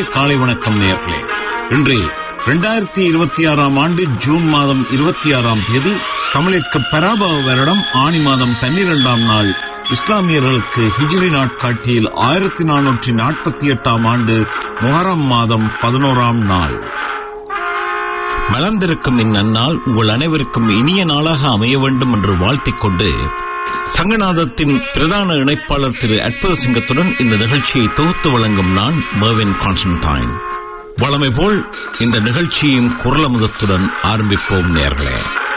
காலை வணக்கம் நேர்களே இன்று இரண்டாயிரத்தி இருபத்தி ஆறாம் ஆண்டு ஜூன் மாதம் இருபத்தி ஆறாம் தேதி தமிழிற்கு பராபவ வருடம் ஆணி மாதம் பன்னிரெண்டாம் நாள் இஸ்லாமியர்களுக்கு ஹிஜ்ரி நாட்காட்டியில் ஆயிரத்தி நானூற்றி நாற்பத்தி எட்டாம் ஆண்டு முஹரம் மாதம் பதினோராம் நாள் மலர்ந்திருக்கும் இந்நன்னாள் உங்கள் அனைவருக்கும் இனிய நாளாக அமைய வேண்டும் என்று வாழ்த்திக் கொண்டு சங்கநாதத்தின் பிரதான இணைப்பாளர் திரு அற்புத சிங்கத்துடன் இந்த நிகழ்ச்சியை தொகுத்து வழங்கும் நான் மர்வின் கான்ஸ்டன்டைன் வளமை போல் இந்த நிகழ்ச்சியும் குரலமுதத்துடன் ஆரம்பிப்போம் நேர்களே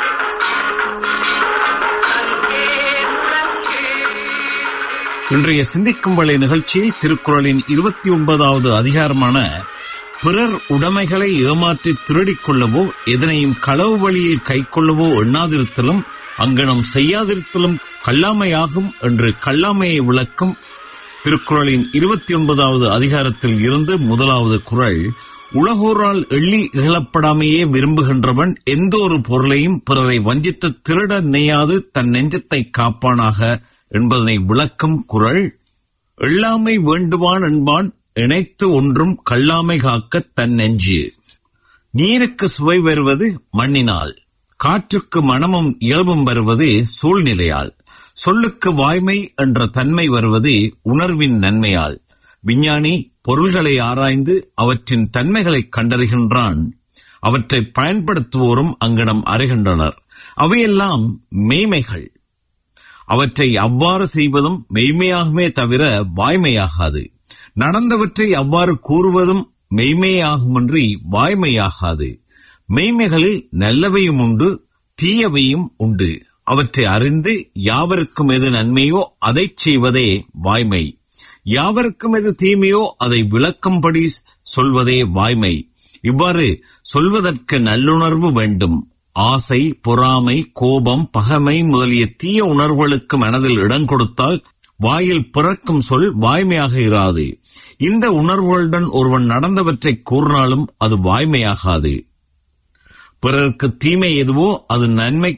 இன்றைய சிந்திக்கும் வழி நிகழ்ச்சியில் திருக்குறளின் இருபத்தி ஒன்பதாவது அதிகாரமான பிறர் உடைமைகளை ஏமாற்றி திருடிக் கொள்ளவோ எதனையும் களவு வழியில் கைக்கொள்ளவோ எண்ணாதிருத்தலும் அங்கனம் செய்யாதிருத்தலும் கல்லாமையாகும் என்று கல்லாமையை விளக்கும் திருக்குறளின் இருபத்தி ஒன்பதாவது அதிகாரத்தில் இருந்து முதலாவது குறள் உலகோரால் எள்ளி இகழப்படாமையே விரும்புகின்றவன் எந்த ஒரு பொருளையும் பிறரை வஞ்சித்து திருட நினையாது தன் நெஞ்சத்தை காப்பானாக என்பதனை விளக்கும் குறள் எள்ளாமை வேண்டுவான் என்பான் இணைத்து ஒன்றும் கல்லாமை காக்க தன் நெஞ்சு நீருக்கு சுவை வருவது மண்ணினால் காற்றுக்கு மனமும் இயல்பும் வருவது சூழ்நிலையால் சொல்லுக்கு வாய்மை என்ற தன்மை வருவது உணர்வின் நன்மையால் விஞ்ஞானி பொருள்களை ஆராய்ந்து அவற்றின் தன்மைகளை கண்டறிகின்றான் அவற்றை பயன்படுத்துவோரும் அங்கனம் அறிகின்றனர் அவையெல்லாம் மெய்மைகள் அவற்றை அவ்வாறு செய்வதும் மெய்மையாகுமே தவிர வாய்மையாகாது நடந்தவற்றை அவ்வாறு கூறுவதும் மெய்மையாகுமன்றி வாய்மையாகாது மெய்மைகளில் நல்லவையும் உண்டு தீயவையும் உண்டு அவற்றை அறிந்து யாவருக்கும் எது நன்மையோ அதைச் செய்வதே வாய்மை யாவருக்கும் எது தீமையோ அதை விளக்கும்படி சொல்வதே வாய்மை இவ்வாறு சொல்வதற்கு நல்லுணர்வு வேண்டும் ஆசை பொறாமை கோபம் பகமை முதலிய தீய உணர்வுகளுக்கு மனதில் இடம் கொடுத்தால் வாயில் பிறக்கும் சொல் வாய்மையாக இராது இந்த உணர்வுகளுடன் ஒருவன் நடந்தவற்றை கூறினாலும் அது வாய்மையாகாது பிறருக்கு தீமை எதுவோ அது நன்மை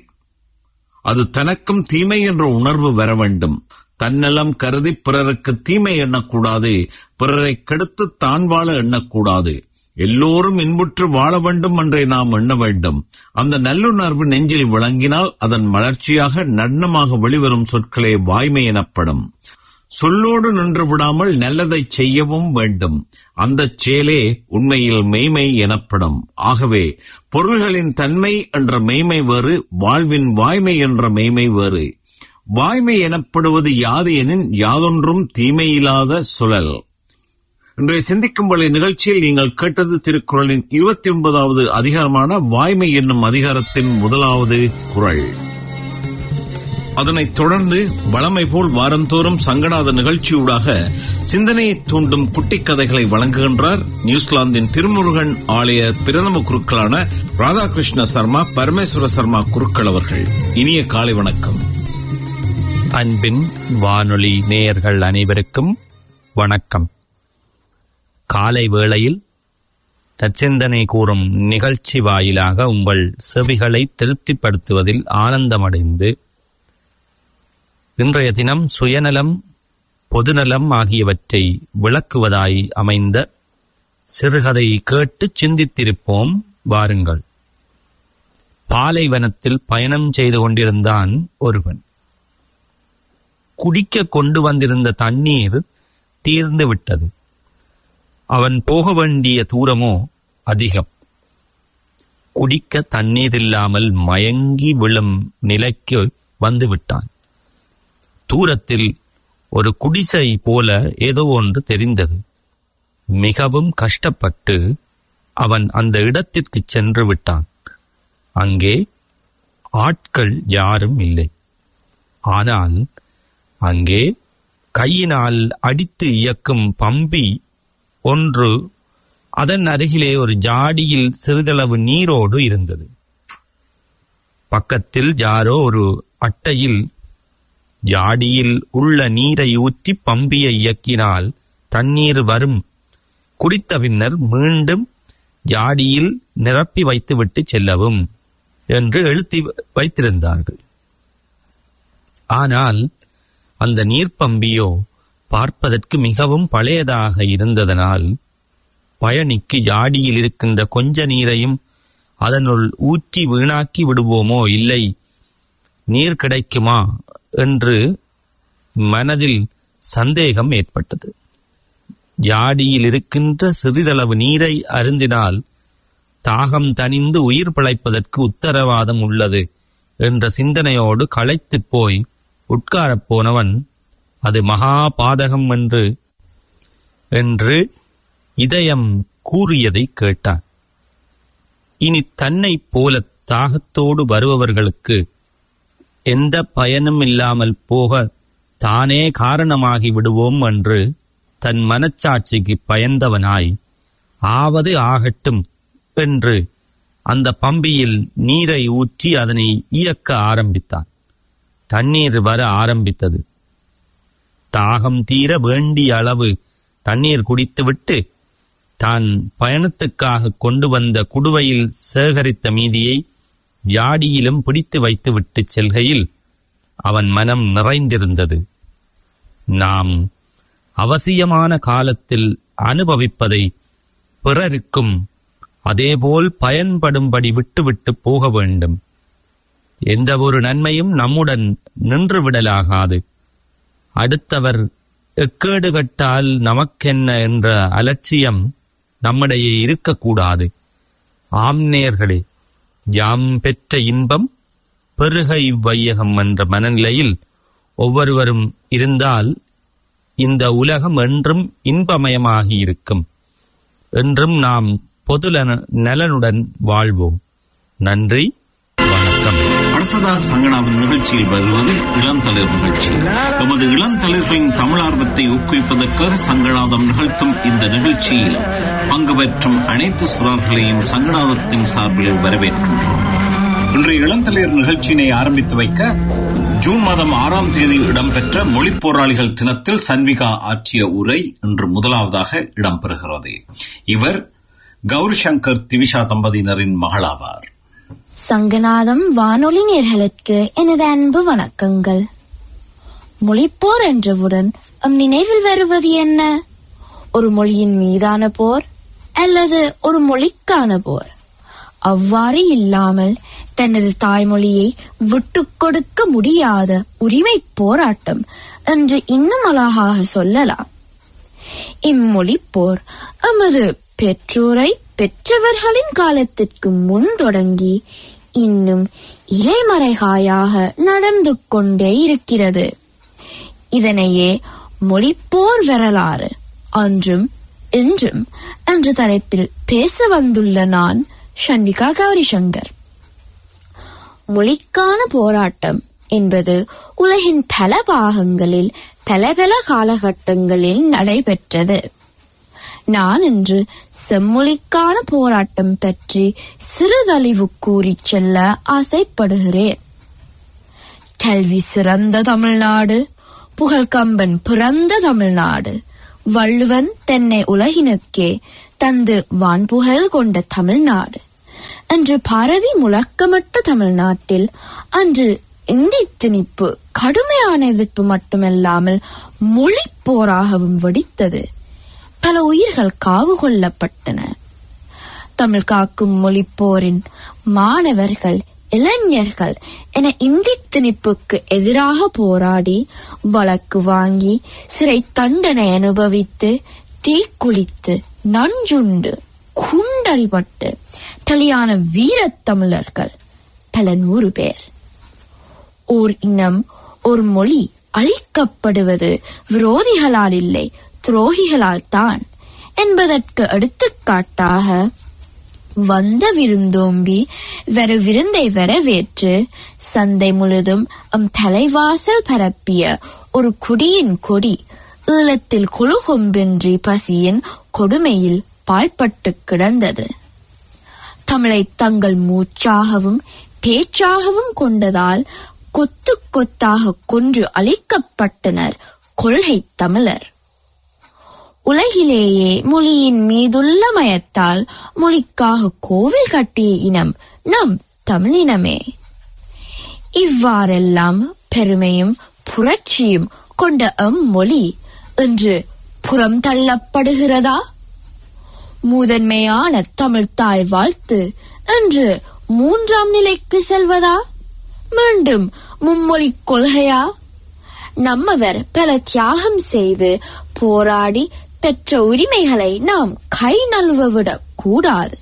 அது தனக்கும் தீமை என்ற உணர்வு வர வேண்டும் தன்னலம் கருதி பிறருக்கு தீமை எண்ணக்கூடாது பிறரை கெடுத்து தான் வாழ எண்ணக்கூடாது எல்லோரும் இன்புற்று வாழ வேண்டும் என்றே நாம் எண்ண வேண்டும் அந்த நல்லுணர்வு நெஞ்சில் விளங்கினால் அதன் மலர்ச்சியாக நன்னமாக வெளிவரும் சொற்களே வாய்மை எனப்படும் சொல்லோடு நின்று விடாமல் நல்லதை செய்யவும் வேண்டும் அந்த செயலே உண்மையில் மெய்மை எனப்படும் ஆகவே பொருள்களின் தன்மை என்ற மெய்மை வேறு வாழ்வின் வாய்மை என்ற மெய்மை வேறு வாய்மை எனப்படுவது யாது எனின் யாதொன்றும் தீமையில்லாத சுழல் இன்றைய சிந்திக்கும் வழி நிகழ்ச்சியில் நீங்கள் கேட்டது திருக்குறளின் இருபத்தி ஒன்பதாவது அதிகாரமான வாய்மை என்னும் அதிகாரத்தின் முதலாவது குரல் அதனைத் தொடர்ந்து வளமை போல் வாரந்தோறும் சங்கநாத நிகழ்ச்சியூடாக சிந்தனையை தூண்டும் குட்டிக் கதைகளை வழங்குகின்றார் நியூசிலாந்தின் திருமுருகன் ஆலய பிரதம குருக்களான ராதாகிருஷ்ண சர்மா பரமேஸ்வர சர்மா குருக்கள் அவர்கள் இனிய காலை வணக்கம் அன்பின் வானொலி நேயர்கள் அனைவருக்கும் வணக்கம் காலை வேளையில் தற்சிந்தனை கூறும் நிகழ்ச்சி வாயிலாக உங்கள் செவிகளை திருப்திப்படுத்துவதில் ஆனந்தமடைந்து இன்றைய தினம் சுயநலம் பொதுநலம் ஆகியவற்றை விளக்குவதாய் அமைந்த சிறுகதை கேட்டு சிந்தித்திருப்போம் வாருங்கள் பாலைவனத்தில் பயணம் செய்து கொண்டிருந்தான் ஒருவன் குடிக்க கொண்டு வந்திருந்த தண்ணீர் தீர்ந்து விட்டது அவன் போக வேண்டிய தூரமோ அதிகம் குடிக்க தண்ணீர் இல்லாமல் மயங்கி விழும் நிலைக்கு வந்து விட்டான் தூரத்தில் ஒரு குடிசை போல ஏதோ ஒன்று தெரிந்தது மிகவும் கஷ்டப்பட்டு அவன் அந்த இடத்திற்கு சென்று விட்டான் அங்கே ஆட்கள் யாரும் இல்லை ஆனால் அங்கே கையினால் அடித்து இயக்கும் பம்பி ஒன்று அதன் அருகிலே ஒரு ஜாடியில் சிறிதளவு நீரோடு இருந்தது பக்கத்தில் யாரோ ஒரு அட்டையில் ஜாடியில் உள்ள நீரை ஊற்றி பம்பியை இயக்கினால் தண்ணீர் வரும் குடித்த பின்னர் மீண்டும் ஜாடியில் நிரப்பி வைத்துவிட்டு செல்லவும் என்று எழுத்தி வைத்திருந்தார்கள் ஆனால் அந்த நீர்ப்பம்பியோ பார்ப்பதற்கு மிகவும் பழையதாக இருந்ததனால் பயணிக்கு யாடியில் இருக்கின்ற கொஞ்ச நீரையும் அதனுள் ஊற்றி வீணாக்கி விடுவோமோ இல்லை நீர் கிடைக்குமா என்று மனதில் சந்தேகம் ஏற்பட்டது யாடியில் இருக்கின்ற சிறிதளவு நீரை அருந்தினால் தாகம் தணிந்து உயிர் பிழைப்பதற்கு உத்தரவாதம் உள்ளது என்ற சிந்தனையோடு களைத்துப் போய் உட்காரப் போனவன் அது மகா பாதகம் என்று என்று இதயம் கூறியதை கேட்டான் இனி தன்னைப் போல தாகத்தோடு வருபவர்களுக்கு எந்த பயனும் இல்லாமல் போக தானே காரணமாகி விடுவோம் என்று தன் மனச்சாட்சிக்கு பயந்தவனாய் ஆவது ஆகட்டும் என்று அந்த பம்பியில் நீரை ஊற்றி அதனை இயக்க ஆரம்பித்தான் தண்ணீர் வர ஆரம்பித்தது தாகம் தீர வேண்டிய அளவு தண்ணீர் குடித்துவிட்டு தான் பயணத்துக்காக கொண்டு வந்த குடுவையில் சேகரித்த மீதியை யாடியிலும் பிடித்து வைத்துவிட்டு செல்கையில் அவன் மனம் நிறைந்திருந்தது நாம் அவசியமான காலத்தில் அனுபவிப்பதை பிறருக்கும் அதேபோல் பயன்படும்படி விட்டுவிட்டு போக வேண்டும் எந்த ஒரு நன்மையும் நம்முடன் நின்று விடலாகாது அடுத்தவர் எக்கேடு கட்டால் நமக்கென்ன என்ற அலட்சியம் நம்மிடையே இருக்கக்கூடாது ஆம்நேயர்களே யாம் பெற்ற இன்பம் பெருக இவ்வையகம் என்ற மனநிலையில் ஒவ்வொருவரும் இருந்தால் இந்த உலகம் என்றும் இன்பமயமாகி இருக்கும் என்றும் நாம் பொது நலனுடன் வாழ்வோம் நன்றி வணக்கம் அடுத்ததாக சங்கடாவின் நிகழ்ச்சியில் வருவது இளந்தளிர் நிகழ்ச்சி எமது இளந்தளிர்களின் தமிழார்வத்தை ஊக்குவிப்பதற்காக சங்கடாதம் நிகழ்த்தும் இந்த நிகழ்ச்சியில் பங்கு பெற்றும் அனைத்து சுரர்களையும் சங்கடாதத்தின் சார்பில் வரவேற்கின்றோம் இன்றைய இளந்தளிர் நிகழ்ச்சியினை ஆரம்பித்து வைக்க ஜூன் மாதம் ஆறாம் தேதி இடம்பெற்ற மொழிப் போராளிகள் தினத்தில் சன்விகா ஆற்றிய உரை இன்று முதலாவதாக இடம்பெறுகிறது இவர் கௌரி சங்கர் திவிஷா தம்பதியினரின் மகளாவார் சங்கநாதம் வானொலி நேர்களுக்கு எனது அன்பு வணக்கங்கள் மொழிப்போர் என்றவுடன் நம் நினைவில் வருவது என்ன ஒரு மொழியின் மீதான போர் அல்லது ஒரு மொழிக்கான போர் அவ்வாறு இல்லாமல் தனது தாய்மொழியை விட்டுக் கொடுக்க முடியாத உரிமை போராட்டம் என்று இன்னும் அழகாக சொல்லலாம் இம்மொழி போர் எமது பெற்றோரை பெற்றவர்களின் காலத்திற்கு முன் தொடங்கி இன்னும் இலைமறைகாயாக நடந்து கொண்டே இருக்கிறது இதனையே மொழிப்போர் வரலாறு அன்றும் இன்றும் என்ற தலைப்பில் பேச வந்துள்ள நான் ஷண்டிகா கௌரி சங்கர் மொழிக்கான போராட்டம் என்பது உலகின் பல பாகங்களில் பல பல காலகட்டங்களில் நடைபெற்றது நான் இன்று செம்மொழிக்கான போராட்டம் பற்றி சிறுதழிவு கூறிச் செல்ல ஆசைப்படுகிறேன் கல்வி சிறந்த தமிழ்நாடு புகழ்கம்பன் பிறந்த தமிழ்நாடு வள்ளுவன் தென்னை உலகினுக்கே தந்து வான்புகழ் கொண்ட தமிழ்நாடு அன்று பாரதி முழக்கமிட்ட தமிழ்நாட்டில் அன்று இந்தி திணிப்பு கடுமையான எதிர்ப்பு மட்டுமல்லாமல் மொழி போராகவும் வெடித்தது பல உயிர்கள் காவு கொள்ளப்பட்டன தமிழ் காக்கும் மொழிப்போரின் மாணவர்கள் இளைஞர்கள் என இந்தி திணிப்புக்கு எதிராக போராடி வழக்கு வாங்கி சிறை தண்டனை அனுபவித்து தீக்குளித்து நஞ்சுண்டு குண்டடிபட்டு பலியான வீரத்தமிழர்கள் பல நூறு பேர் ஓர் இனம் ஒரு மொழி அழிக்கப்படுவது விரோதிகளால் இல்லை துரோகிகளால் தான் என்பதற்கு எடுத்துக்காட்டாக வந்த விருந்தோம்பி வர விருந்தை வரவேற்று சந்தை முழுதும் அம் தலைவாசல் பரப்பிய ஒரு குடியின் கொடி ஈழத்தில் கொழுகொம்பின்றி பசியின் கொடுமையில் பாழ்பட்டு கிடந்தது தமிழை தங்கள் மூச்சாகவும் பேச்சாகவும் கொண்டதால் கொத்து கொத்தாக கொன்று அழிக்கப்பட்டனர் கொள்கை தமிழர் உலகிலேயே மொழியின் மீதுள்ள மயத்தால் மொழிக்காக கோவில் கட்டிய இனம் நம் தமிழினமே இவ்வாறெல்லாம் பெருமையும் புரட்சியும் கொண்ட எம் மொழி இன்று புறம் தள்ளப்படுகிறதா முதன்மையான தமிழ் தாய் வாழ்த்து என்று மூன்றாம் நிலைக்கு செல்வதா மீண்டும் மும்மொழி கொள்கையா நம்மவர் பல தியாகம் செய்து போராடி பெற்ற உரிமைகளை நாம் கை நழுவவிடக் கூடாது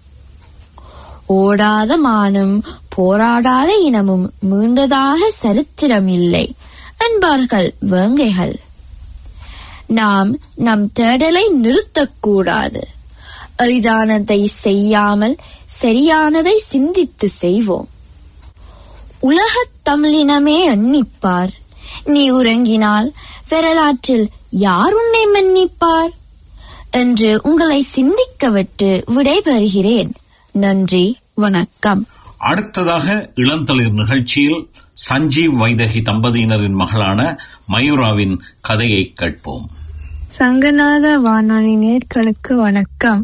ஓடாத மானும் போராடாத இனமும் மீண்டதாக சரித்திரம் இல்லை என்பார்கள் வேங்கைகள் நாம் நம் தேடலை நிறுத்தக்கூடாது எளிதானதை செய்யாமல் சரியானதை சிந்தித்து செய்வோம் உலகத் தமிழினமே எண்ணிப்பார் நீ உறங்கினால் வரலாற்றில் யார் உன்னை மன்னிப்பார் என்று உங்களை சிந்திக்க விட்டு விடைபெறுகிறேன் நன்றி வணக்கம் அடுத்ததாக இளந்தளிர் நிகழ்ச்சியில் சஞ்சீவ் வைதகி தம்பதியினரின் மகளான மயூராவின் கதையை கேட்போம் சங்கநாத வானொலி நேர்களுக்கு வணக்கம்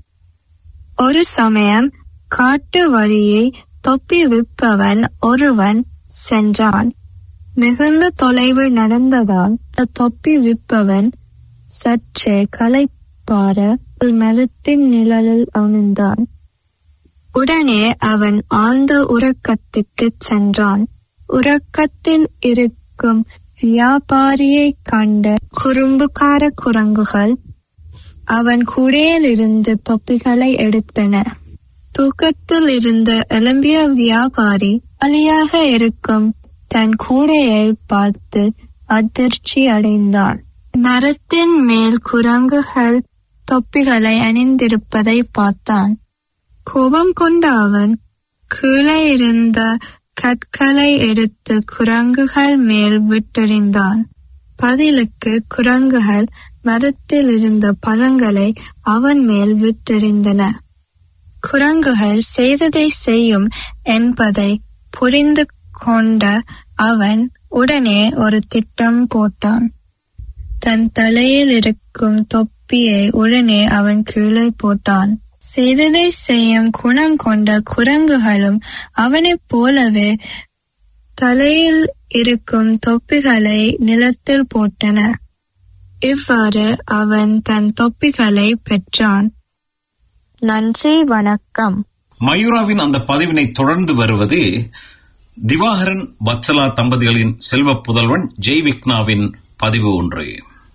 ஒரு சமயம் காட்டு வழியை தொப்பி விற்பவன் ஒருவன் சென்றான் மிகுந்த தொலைவு நடந்ததால் அந்த தொப்பி விற்பவன் சற்றே களைப்பார ஒரு மரத்தின் நிழலில் அணிந்தான் உடனே அவன் ஆழ்ந்த உறக்கத்துக்கு சென்றான் உறக்கத்தில் இருக்கும் வியாபாரியை கண்ட குறும்புக்கார குரங்குகள் அவன் கூடையிலிருந்து தொப்பிகளை எடுத்தன தூக்கத்தில் இருந்த எழும்பிய வியாபாரி வழியாக இருக்கும் தன் கூடையை பார்த்து அதிர்ச்சி அடைந்தான் மரத்தின் மேல் குரங்குகள் தொப்பிகளை அணிந்திருப்பதை பார்த்தான் கோபம் கொண்ட அவன் கீழே இருந்த கற்களை எடுத்து குரங்குகள் மேல் விட்டெறிந்தான் பதிலுக்கு குரங்குகள் மரத்தில் இருந்த பழங்களை அவன் மேல் விட்டெறிந்தன குரங்குகள் செய்ததை செய்யும் என்பதை புரிந்து கொண்ட அவன் உடனே ஒரு திட்டம் போட்டான் தன் தலையில் இருக்கும் தொப்பியை உடனே அவன் கீழே போட்டான் செய்ததை செய்யும் குணம் கொண்ட குரங்குகளும் அவனைப் போலவே தலையில் இருக்கும் தொப்பிகளை நிலத்தில் போட்டன இவ்வாறு அவன் தன் தொப்பிகளை பெற்றான் நன்றி வணக்கம் மயூராவின் அந்த பதிவினை தொடர்ந்து வருவது திவாகரன் வத்சலா தம்பதிகளின் செல்வ புதல்வன் ஜெய் விக்னாவின் பதிவு ஒன்று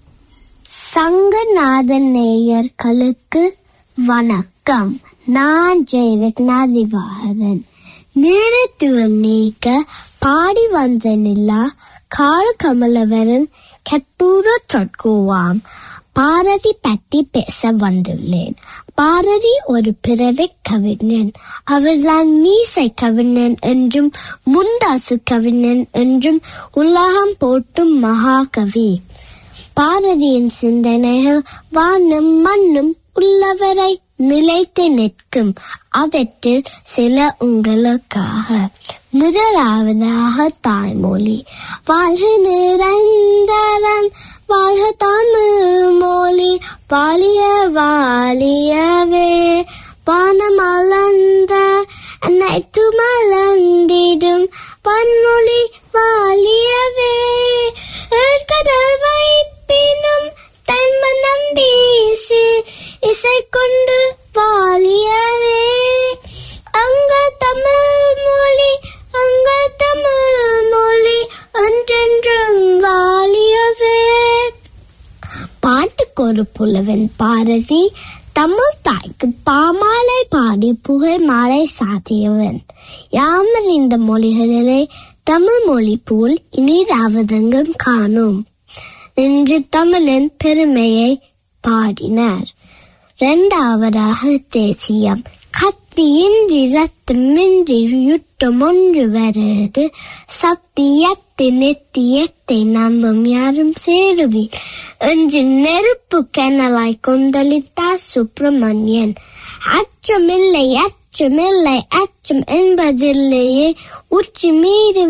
சங்கநாதன் நேயர்களுக்கு வணக்கம் நான் ஜெயவிக்னா திவாகரன் நீரத்துவம் நீக்க பாடி வந்த நிலா காடு கமலவரன் கற்பூர சொற்குவாம் பாரதி பற்றி பேச வந்துள்ளேன் பாரதி ஒரு பிறவி கவிஞன் அவர்தான் மீசை கவிஞன் என்றும் முண்டாசு கவிஞன் என்றும் உலகம் போட்டும் மகாகவி பாரதியின் சிந்தனைகள் வானம் மண்ணும் உள்ளவரை நிலைத்து நிற்கும் அவற்றில் சில உங்களுக்காக முதலாவதாக தாய்மொழி வாழ்க நிரந்தரம் வாழ்க தமிழ் மொழி வாலிய வாலியவே வானமலர்ந்த அனைத்து மலர்ந்திடும் பன்மொழி வாலியவே ஏற்கடல் வைப்பினும் தன்மனம் வீசி இசை கொண்டு வாலியவே அங்க தமிழ் மொழி அங்க தமிழ் மொழி என்றென்றும் வாலியவே பாட்டுக்கு ஒரு புலவன் பாரதி தமிழ் தாய்க்கு பாமாலை பாடி புகழ் மாலை சாத்தியவன் யாமர் இந்த மொழிகளிலே தமிழ் மொழி போல் இனிதாவதெங்கும் காணோம் என்று தமிழின் பெருமையை பாடினார் இரண்டாவதாக தேசியம் கத்தியின்றி ரத்தமின்றி யுத்தம் ஒன்று வருது சத்தியத்தை நெத்தியத்தை நம்பும் யாரும் சேருவீர் என்று நெருப்பு கனலாய் கொந்தளித்தார் சுப்பிரமணியன் அச்சமில்லை அச்சமில்லை அச்சம் என்பதில்லையே உச்சி மீது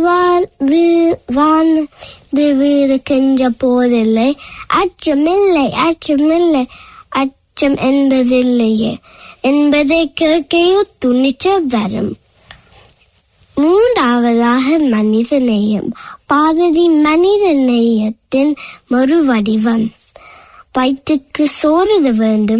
வாழ்ந்து வீருக்கின்ற போதில்லை அச்சமில்லை அச்சமில்லை அச்சம் என்பதில்லையே என்பதை கேட்கையோ துணிச்ச வரும் மூன்றாவதாக மனித நேயம் பாரதி மனித நேயத்தின் மறுவடிவம் வயிற்றுக்கு சோறுது வேண்டும்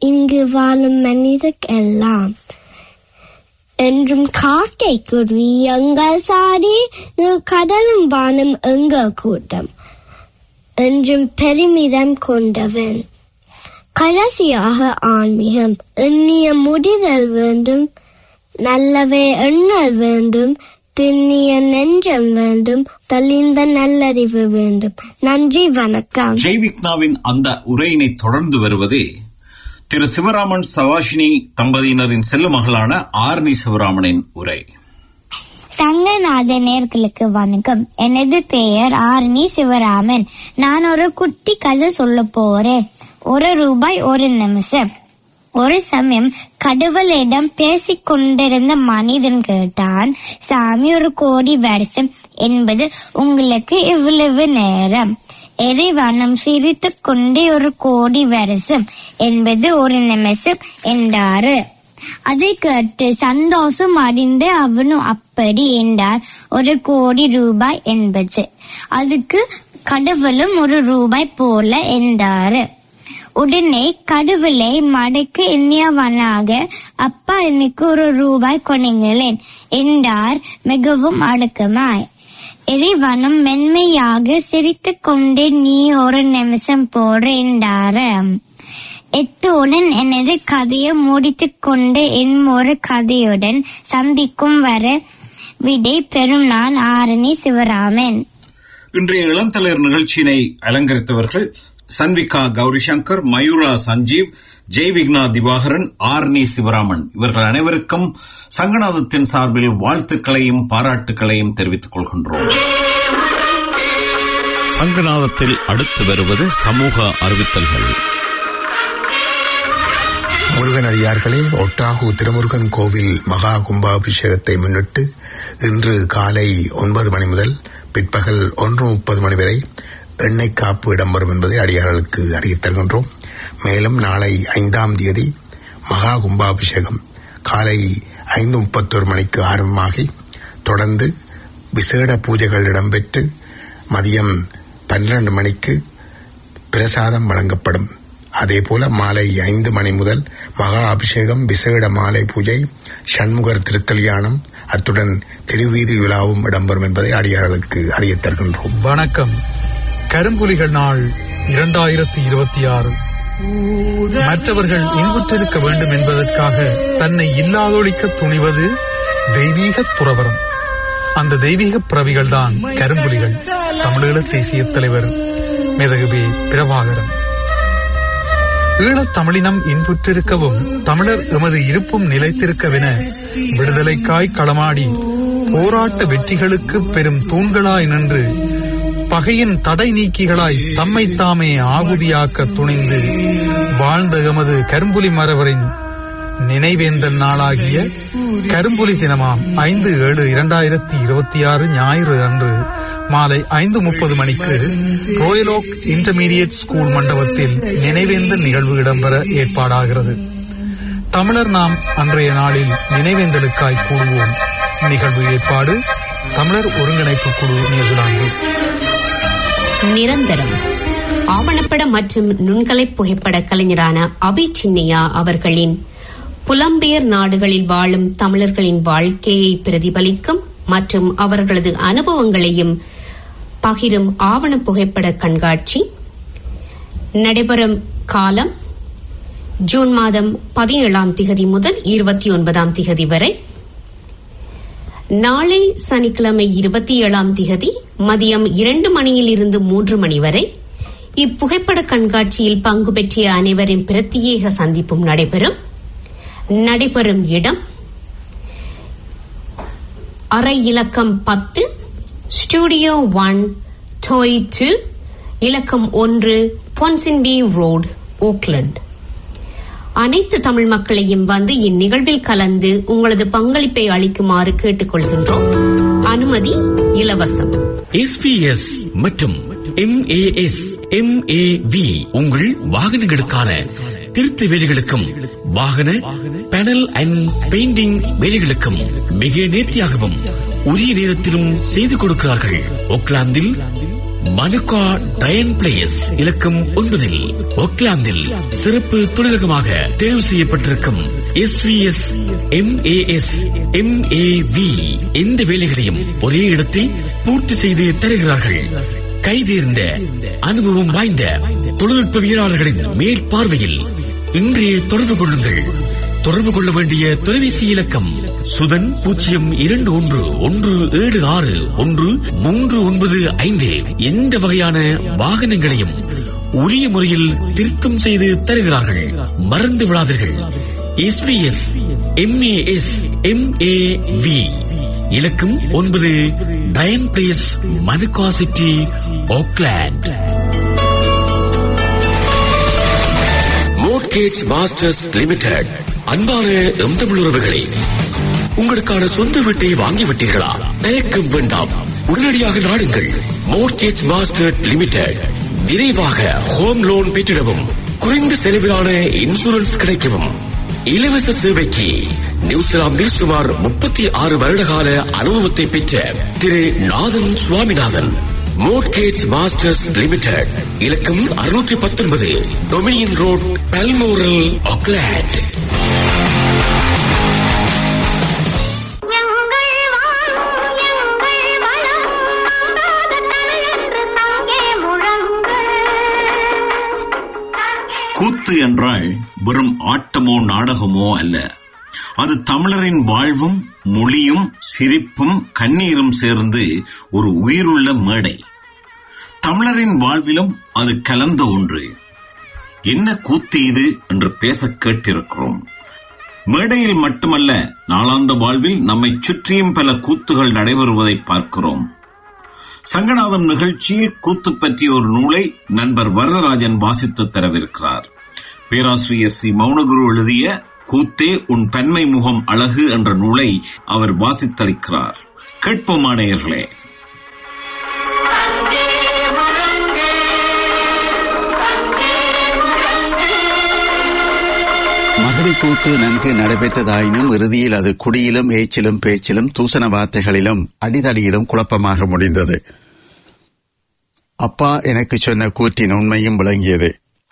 இங்கு வாழும் மனிதர்க்கெல்லாம் என்றும் காக்கை குருவி எங்கள் சாடி கடலும் வானம் எங்கள் கூட்டம் என்றும் பெருமிதம் கொண்டவன் கடைசியாக ஆன்மீகம் எண்ணிய முடிதல் வேண்டும் நல்லவே எண்ணல் வேண்டும் திண்ணிய நெஞ்சம் வேண்டும் தெளிந்த நல்லறிவு வேண்டும் நன்றி வணக்கம் ஜெய்விக்னாவின் அந்த உரையினை தொடர்ந்து வருவது திரு சிவராமன் சவாஷினி தம்பதியினரின் செல்ல மகளான ஆர்னி சிவராமனின் உரை சங்கநாத நேர்களுக்கு வணக்கம் எனது பெயர் ஆர்னி சிவராமன் நான் ஒரு குட்டி கதை சொல்ல போறேன் ஒரு ரூபாய் ஒரு நிமிஷம் ஒரு சமயம் கடவுளிடம் பேசிக் கொண்டிருந்த மனிதன் கேட்டான் சாமி ஒரு கோடி வருஷம் என்பது உங்களுக்கு இவ்வளவு நேரம் இறைவனம் சிரித்துக் கொண்டே ஒரு கோடி வருஷம் என்பது ஒரு நிமிஷம் என்றாரு அதை கேட்டு சந்தோஷம் அடைந்து அவனும் அப்படி என்றார் ஒரு கோடி ரூபாய் என்பது அதுக்கு கடவுளும் ஒரு ரூபாய் போல என்றாரு உடனே கடவுளை மடக்கு எண்ணியவனாக அப்பா எனக்கு ஒரு ரூபாய் கொனைங்களேன் என்றார் மிகவும் அடக்கமாய் இறைவனும் மென்மையாக சிரித்துக் கொண்டே நீ ஒரு நிமிஷம் போடு என்றாரு எத்துடன் எனது கதையை முடித்துக் கொண்டு என் ஒரு கதையுடன் சந்திக்கும் வர விடை பெறும் நான் ஆரணி சிவராமன் இன்றைய இளந்தலைவர் நிகழ்ச்சியினை அலங்கரித்தவர்கள் சன்விகா கௌரிசங்கர் மயூரா சஞ்சீவ் ஜெய்விக்னா திவாகரன் ஆர்னி சிவராமன் இவர்கள் அனைவருக்கும் சங்கநாதத்தின் சார்பில் வாழ்த்துக்களையும் பாராட்டுக்களையும் தெரிவித்துக் கொள்கின்றோம் சங்கநாதத்தில் அடுத்து வருவது சமூக அறிவித்தல்கள் முருகன் அடியார்களே ஒட்டாகு திருமுருகன் கோவில் மகா கும்பாபிஷேகத்தை முன்னிட்டு இன்று காலை ஒன்பது மணி முதல் பிற்பகல் ஒன்று முப்பது மணி வரை எண்ணெய் காப்பு இடம்பெறும் என்பதை அடியார்களுக்கு அறிவித் தருகின்றோம் மேலும் நாளை ஐந்தாம் தேதி மகா கும்பாபிஷேகம் காலை ஐந்து முப்பத்தொரு மணிக்கு ஆரம்பமாகி தொடர்ந்து விசேட பூஜைகள் இடம்பெற்று மதியம் பன்னிரண்டு மணிக்கு பிரசாதம் வழங்கப்படும் அதேபோல மாலை ஐந்து மணி முதல் மகா அபிஷேகம் விசேட மாலை பூஜை சண்முகர் திருக்கல்யாணம் அத்துடன் திருவீதி விழாவும் இடம்பெறும் என்பதை அடியார்களுக்கு அறியத் தருகின்றோம் வணக்கம் கரும்புலிகள் நாள் இரண்டாயிரத்தி இருபத்தி ஆறு மற்றவர்கள் இன்புற்றிருக்க வேண்டும் என்பதற்காக தன்னை இல்லாதொழிக்க துணிவது தெய்வீக துறவரம் அந்த தெய்வீக பிறவிகள் தான் கரும்புலிகள் தமிழீழ தேசிய தலைவர் மேதகுபி பிரபாகரன் ஈழத் தமிழினம் இன்புற்றிருக்கவும் தமிழர் எமது இருப்பும் நிலைத்திருக்கவென விடுதலைக்காய் களமாடி போராட்ட வெற்றிகளுக்கு பெரும் தூண்களாய் நின்று பகையின் தடை நீக்கிகளாய் தம்மை தாமே ஆகுதியாக்க துணிந்து வாழ்ந்த எமது கரும்புலி மரவரின் நினைவேந்தல் நாளாகிய கரும்புலி தினமாம் ஐந்து ஏழு இரண்டாயிரத்தி இருபத்தி ஆறு ஞாயிறு அன்று மாலை ஐந்து முப்பது மணிக்கு ரோயலோக் இன்டர்மீடியட் ஸ்கூல் மண்டபத்தில் நினைவேந்தல் நிகழ்வு இடம்பெற ஏற்பாடாகிறது தமிழர் நாம் அன்றைய நாளில் நினைவேந்தலுக்காய் கூடுவோம் நிகழ்வு ஏற்பாடு தமிழர் ஒருங்கிணைப்பு குழு நியூசிலாந்து நிரந்தரம் ஆவணப்பட மற்றும் நுண்கலை புகைப்பட கலைஞரான அபி சின்னையா அவர்களின் புலம்பெயர் நாடுகளில் வாழும் தமிழர்களின் வாழ்க்கையை பிரதிபலிக்கும் மற்றும் அவர்களது அனுபவங்களையும் பகிரும் ஆவண புகைப்பட கண்காட்சி நடைபெறும் காலம் ஜூன் மாதம் பதினேழாம் திகதி முதல் இருபத்தி ஒன்பதாம் திகதி வரை நாளை சனிக்கிழமை இருபத்தி ஏழாம் திகதி மதியம் இரண்டு மணியில் இருந்து மூன்று மணி வரை இப்புகைப்பட கண்காட்சியில் பங்கு பெற்றிய அனைவரின் பிரத்யேக சந்திப்பும் நடைபெறும் நடைபெறும் இடம் அறை இலக்கம் பத்து ஸ்டுடியோ ஒன் டோய் டூ இலக்கம் ஒன்று பொன்சின்பி ரோடு ஓக்லண்ட் அனைத்து தமிழ் மக்களையும் வந்து இந்நிகழ்வில் கலந்து உங்களது பங்களிப்பை அளிக்குமாறு கேட்டுக்கொள்கின்றோம் அனுமதி இலவசம் எஸ்பிஎஸ் மற்றும் எம்ஏஎஸ் எம்ஏவி உங்கள் வாகனங்களுக்கான திருத்த வேலைகளுக்கும் வாகன பேனல் அண்ட் பெயிண்டிங் வேலைகளுக்கும் மிக நேர்த்தியாகவும் உரிய நேரத்திலும் செய்து கொடுக்கிறார்கள் ஓக்லாந்தில் மனுகா டயன் பிளேஸ் இலக்கம் ஒன்பதில் ஒக்லாந்தில் சிறப்பு தொழிலகமாக தேர்வு செய்யப்பட்டிருக்கும் எஸ்விஎஸ் எம்ஏஎஸ் எம்ஏவி எந்த வேலைகளையும் ஒரே இடத்தில் பூர்த்தி செய்து தருகிறார்கள் கைதேர்ந்த அனுபவம் வாய்ந்த தொழில்நுட்பவியலாளர்களின் மேற்பார்வையில் இன்றைய தொடர்பு கொள்ளுங்கள் தொடர்பு கொள்ள வேண்டிய தொலைபேசி இலக்கம் சுதன் பூஜ்ஜியம் இரண்டு ஒன்று ஒன்று ஏழு ஆறு ஒன்று மூன்று ஒன்பது ஐந்து எந்த வகையான வாகனங்களையும் உரிய முறையில் திருத்தம் செய்து தருகிறார்கள் மறந்து விடாதீர்கள் எஸ்பிஎஸ் எம்ஏஎஸ் எம்ஏவி இலக்கம் ஒன்பது Diane place Manukau city Auckland mortgage masters limited அன்பான எம் தமிழ் உறவுகளே உங்களுக்கான சொந்த வீட்டை வாங்கிவிட்டீர்களா தயக்கம் வேண்டாம் உடனடியாக நாடுங்கள் மோர்கேஜ் மாஸ்டர் லிமிடெட் விரைவாக ஹோம் லோன் பெற்றிடவும் குறைந்த செலவிலான இன்சூரன்ஸ் கிடைக்கவும் இலவச சேவைக்கு நியூசிலாந்தில் சுமார் முப்பத்தி ஆறு வருடகால அனுபவத்தை பெற்ற Thiru Nathan Swaminathan mortgage masters limited இலக்கம் அறுநூற்றி பத்தொன்பது டொமினியன் ரோட் பல்மோரல் ஒக்லாண்ட் கூத்து என்றால் வெறும் ஆட்டமோ நாடகமோ அல்ல அது தமிழரின் வாழ்வும் மொழியும் சிரிப்பும் கண்ணீரும் சேர்ந்து ஒரு உயிருள்ள மேடை தமிழரின் வாழ்விலும் அது கலந்த ஒன்று என்ன கூத்து இது என்று பேச கேட்டிருக்கிறோம் மேடையில் மட்டுமல்ல நாளாந்த வாழ்வில் நம்மை சுற்றியும் பல கூத்துகள் நடைபெறுவதை பார்க்கிறோம் சங்கநாதம் நிகழ்ச்சியில் கூத்து பற்றிய ஒரு நூலை நண்பர் வரதராஜன் வாசித்து தரவிருக்கிறார் பேராசிரியர் சி மௌனகுரு எழுதிய கூத்தே உன் பெண்மை முகம் அழகு என்ற நூலை அவர் வாசித்தளிக்கிறார் கேட்போமானேயர்களே மகடி கூத்து நன்கு நடைபெற்றதாயினும் இறுதியில் அது குடியிலும் ஏச்சிலும் பேச்சிலும் தூசண வார்த்தைகளிலும் அடிதடியிலும் குழப்பமாக முடிந்தது அப்பா எனக்கு சொன்ன கூற்றின் உண்மையும் விளங்கியது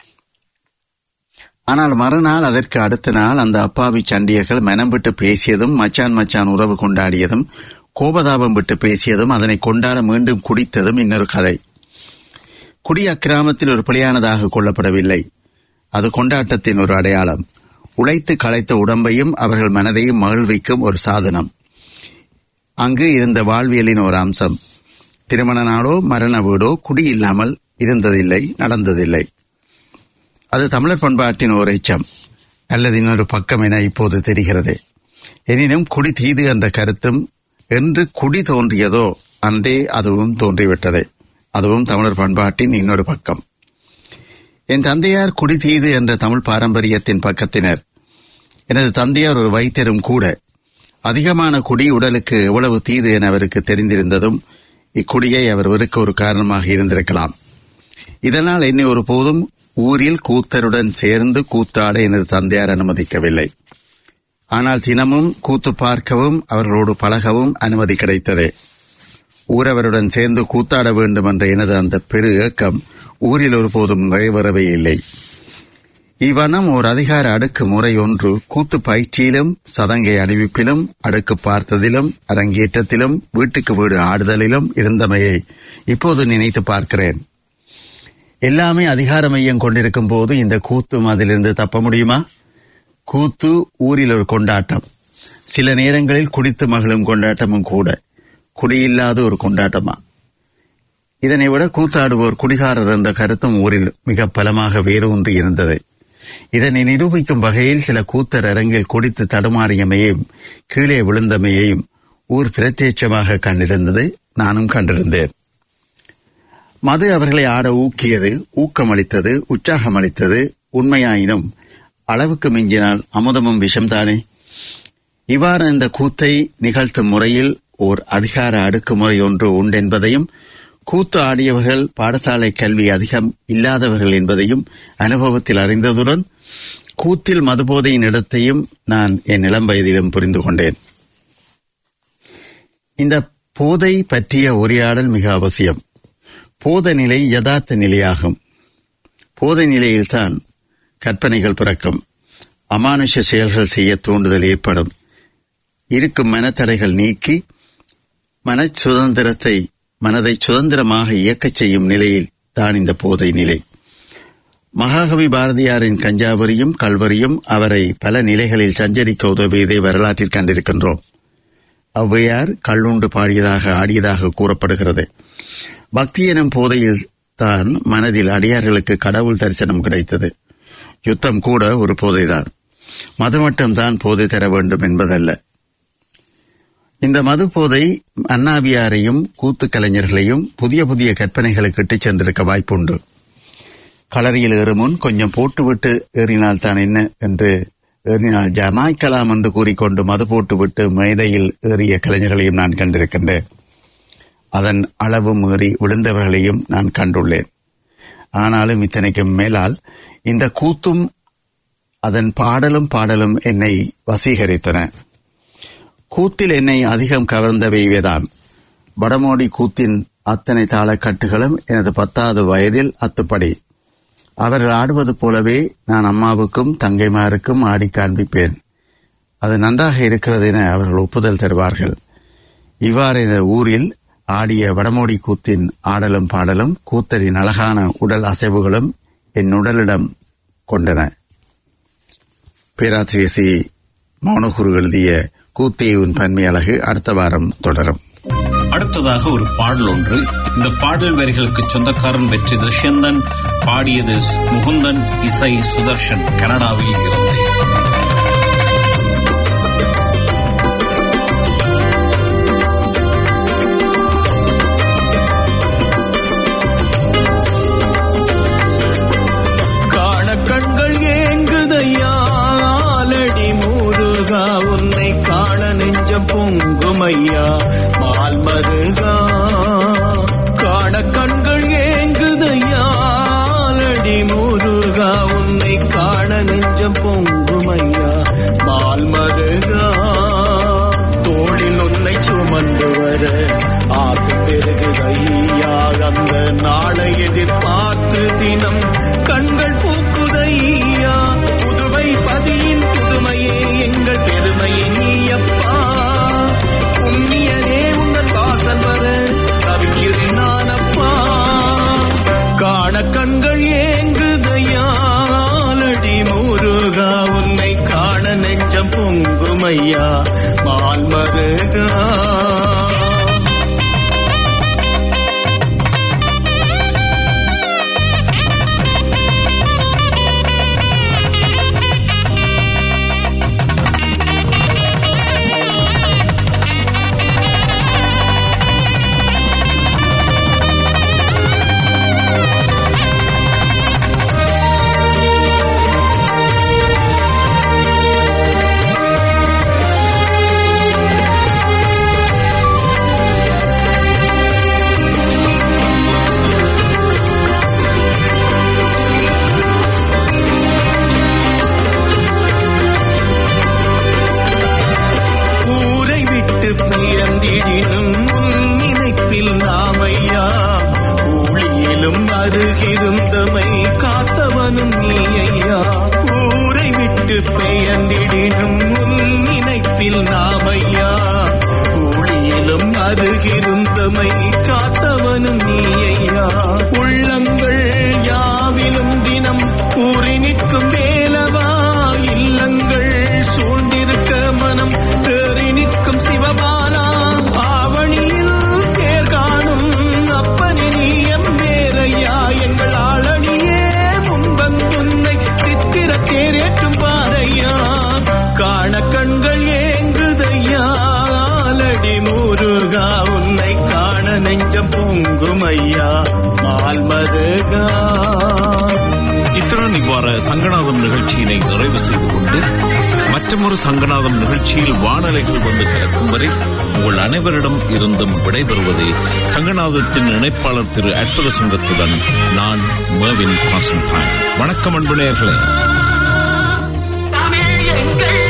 ஆனால் மறுநாள் அதற்கு அடுத்த நாள் அந்த அப்பாவி சண்டியர்கள் மனம் விட்டு பேசியதும் மச்சான் மச்சான் உறவு கொண்டாடியதும் கோபதாபம் விட்டு பேசியதும் அதனை கொண்டாட மீண்டும் குடித்ததும் இன்னொரு கதை குடி அக்கிராமத்தில் ஒரு பிழையானதாக கொள்ளப்படவில்லை அது கொண்டாட்டத்தின் ஒரு அடையாளம் உழைத்து களைத்த உடம்பையும் அவர்கள் மனதையும் மகிழ்விக்கும் ஒரு சாதனம் அங்கு இருந்த வாழ்வியலின் ஒரு அம்சம் திருமண நாளோ மரண வீடோ குடி இல்லாமல் இருந்ததில்லை நடந்ததில்லை அது தமிழர் பண்பாட்டின் ஒரு எச்சம் அல்லது இன்னொரு பக்கம் என இப்போது தெரிகிறது எனினும் குடி தீது என்ற கருத்தும் என்று குடி தோன்றியதோ அன்றே அதுவும் தோன்றிவிட்டது அதுவும் தமிழர் பண்பாட்டின் இன்னொரு பக்கம் என் தந்தையார் குடி தீது என்ற தமிழ் பாரம்பரியத்தின் பக்கத்தினர் எனது தந்தையார் ஒரு வைத்தியரும் கூட அதிகமான குடி உடலுக்கு எவ்வளவு தீது என அவருக்கு தெரிந்திருந்ததும் இக்குடியை அவர் வெறுக்க ஒரு காரணமாக இருந்திருக்கலாம் இதனால் என்னை ஒருபோதும் ஊரில் கூத்தருடன் சேர்ந்து கூத்தாட எனது தந்தையார் அனுமதிக்கவில்லை ஆனால் தினமும் கூத்து பார்க்கவும் அவர்களோடு பழகவும் அனுமதி கிடைத்தது ஊரவருடன் சேர்ந்து கூத்தாட வேண்டும் என்ற எனது அந்த பெரு ஏக்கம் ஊரில் ஒருபோதும் நிறைவேறவே இல்லை இவ்வனம் ஓர் அதிகார அடுக்கு முறை ஒன்று கூத்து பயிற்சியிலும் சதங்கை அணிவிப்பிலும் அடுக்கு பார்த்ததிலும் அரங்கேற்றத்திலும் வீட்டுக்கு வீடு ஆடுதலிலும் இருந்தமையை இப்போது நினைத்து பார்க்கிறேன் எல்லாமே அதிகார மையம் கொண்டிருக்கும் போது இந்த கூத்தும் அதிலிருந்து தப்ப முடியுமா கூத்து ஊரில் ஒரு கொண்டாட்டம் சில நேரங்களில் குடித்து மகளும் கொண்டாட்டமும் கூட குடியில்லாத ஒரு கொண்டாட்டமா இதனை விட கூத்தாடுவோர் குடிகாரர் என்ற கருத்தும் ஊரில் மிக பலமாக வேரூன்றி இருந்தது இதனை நிரூபிக்கும் வகையில் சில கூத்தர் அரங்கில் குடித்து தடுமாறியமையும் கீழே விழுந்தமையையும் ஊர் பிரத்யட்சமாக கண்டிருந்தது நானும் கண்டிருந்தேன் மது அவர்களை ஆட ஊக்கியது ஊக்கமளித்தது உற்சாகமளித்தது உண்மையாயினும் அளவுக்கு மிஞ்சினால் அமுதமும் விஷம்தானே இவ்வாறு இந்த கூத்தை நிகழ்த்தும் முறையில் ஓர் அதிகார அடுக்குமுறை ஒன்று உண்டென்பதையும் கூத்து ஆடியவர்கள் பாடசாலை கல்வி அதிகம் இல்லாதவர்கள் என்பதையும் அனுபவத்தில் அறிந்ததுடன் கூத்தில் மதுபோதையின் இடத்தையும் நான் என் இளம் வயதிலும் புரிந்து கொண்டேன் இந்த போதை பற்றிய உரையாடல் மிக அவசியம் போத நிலை யதார்த்த நிலையாகும் போத நிலையில்தான் கற்பனைகள் பிறக்கும் அமானுஷ செயல்கள் செய்ய தூண்டுதல் ஏற்படும் இருக்கும் மனத்தடைகள் நீக்கி மன சுதந்திரத்தை மனதை சுதந்திரமாக இயக்கச் செய்யும் நிலையில் தான் இந்த போதை நிலை மகாகவி பாரதியாரின் கஞ்சாவரியும் கல்வரியும் அவரை பல நிலைகளில் சஞ்சரிக்க உதவியதை வரலாற்றில் கண்டிருக்கின்றோம் ஔவையார் கள்ளுண்டு பாடியதாக ஆடியதாக கூறப்படுகிறது பக்தி எனும் போதையில் தான் மனதில் அடியார்களுக்கு கடவுள் தரிசனம் கிடைத்தது யுத்தம் கூட ஒரு போதைதான் மது மட்டும்தான் போதை தர வேண்டும் என்பதல்ல இந்த மது போதை அண்ணாவியாரையும் கூத்து கலைஞர்களையும் புதிய புதிய கற்பனைகளுக்கு இட்டுச் சென்றிருக்க வாய்ப்புண்டு களரியில் ஏறும் முன் கொஞ்சம் போட்டுவிட்டு ஏறினால் தான் என்ன என்று ஏறினால் ஜமாய்க்கலாம் என்று கூறிக்கொண்டு மது போட்டுவிட்டு மேடையில் ஏறிய கலைஞர்களையும் நான் கண்டிருக்கின்றேன் அதன் அளவு மீறி விழுந்தவர்களையும் நான் கண்டுள்ளேன் ஆனாலும் இத்தனைக்கும் மேலால் இந்த கூத்தும் அதன் பாடலும் பாடலும் என்னை வசீகரித்தன கூத்தில் என்னை அதிகம் கவர்ந்தவை இவைதான் வடமோடி கூத்தின் அத்தனை தாளக்கட்டுகளும் எனது பத்தாவது வயதில் அத்துப்படி அவர்கள் ஆடுவது போலவே நான் அம்மாவுக்கும் தங்கைமாருக்கும் ஆடி காண்பிப்பேன் அது நன்றாக இருக்கிறது என அவர்கள் ஒப்புதல் தருவார்கள் இவ்வாறு இந்த ஊரில் ஆடிய வடமோடி கூத்தின் ஆடலும் பாடலும் கூத்தரின் அழகான உடல் அசைவுகளும் என் உடலிடம் கொண்டன பேராசிரியர் சி மௌனகுரு எழுதிய கூத்தேவின் பன்மை அழகு அடுத்த வாரம் தொடரும் அடுத்ததாக ஒரு பாடல் ஒன்று இந்த பாடல் வரிகளுக்கு சொந்தக்காரன் வெற்றி துஷ்யந்தன் பாடியது முகுந்தன் இசை சுதர்ஷன் கனடாவில் இருந்து காண கண்கள் ஏங்குதையாலடி முருகா உன்னை காண நெஞ்சம் பொங்குமையா மால் மருகா காண கண்கள் ஏங்குதையாலடி முருகா உன்னை காண நெஞ்சம் பொங்குமையா மால் மருகா தோளில் உன்னை சுமந்து வர ஆசை பெருகுதையா அந்த நாளை எதிர்பார்த்து தினம் கண்கள் பூக்குதையா புதுமை பதியின் புதுமையே எங்கள் பெருமையை நீயப்பா புண்ணியனே உங்கள் வாசல் வர தவிக்கிறேன் நானப்பா காண கண்கள் ஏங்குதையாலடி முருகா உன்னை காண நெஞ்சம் பொங்குமையா மால் மருகா ஊரை விட்டு பிறந்திடினும் உன் நினைப்பில் நாமையா ஊழியிலும் அருகிருந்தமை காத்தவனும் நீ ஐயா ஊரை விட்டு பெயர்ந்திடினும் உன் நினைப்பில் நாமையா ஊழியிலும் அருகிருந்தமை காத்தவனும் நீ ஐயா உள்ளங்கள் யாவிலும் தினம் ஊறி நிற்கும் வேலவா இல்லங்கள் சூழ்ந்திருக்க மனம் தேறி நிற்கும் சிவபாலா ஆவணியில் தேர் காணும் அப்பனி நீயம் வேறையா எங்கள் ஆளணியே முன்பந்துன்னை சித்திர தேரேற்றும் பாறையா காண கண்கள் ஏங்குதையா ஆலடி முருகா உன்னை காண நெஞ்சம் பொங்குமையா மால் மருகா இத்துடன் இவ்வாறு சங்கநாதம் நிகழ்ச்சியினை நிறைவு செய்து கொண்டு மற்றொரு சங்கநாதம் நிகழ்ச்சியில் வானலைகள் வந்து கலக்கும் வரை உங்கள் அனைவரிடம் இருந்தும் விடைபெறுவது சங்கநாதத்தின் இணைப்பாளர் திரு அற்புத சுங்கத்துடன் நான் மேவின் கான்ஸ்டன்டைன் வணக்கம் அன்பு நேயர்களே தமிழ் எங்கள்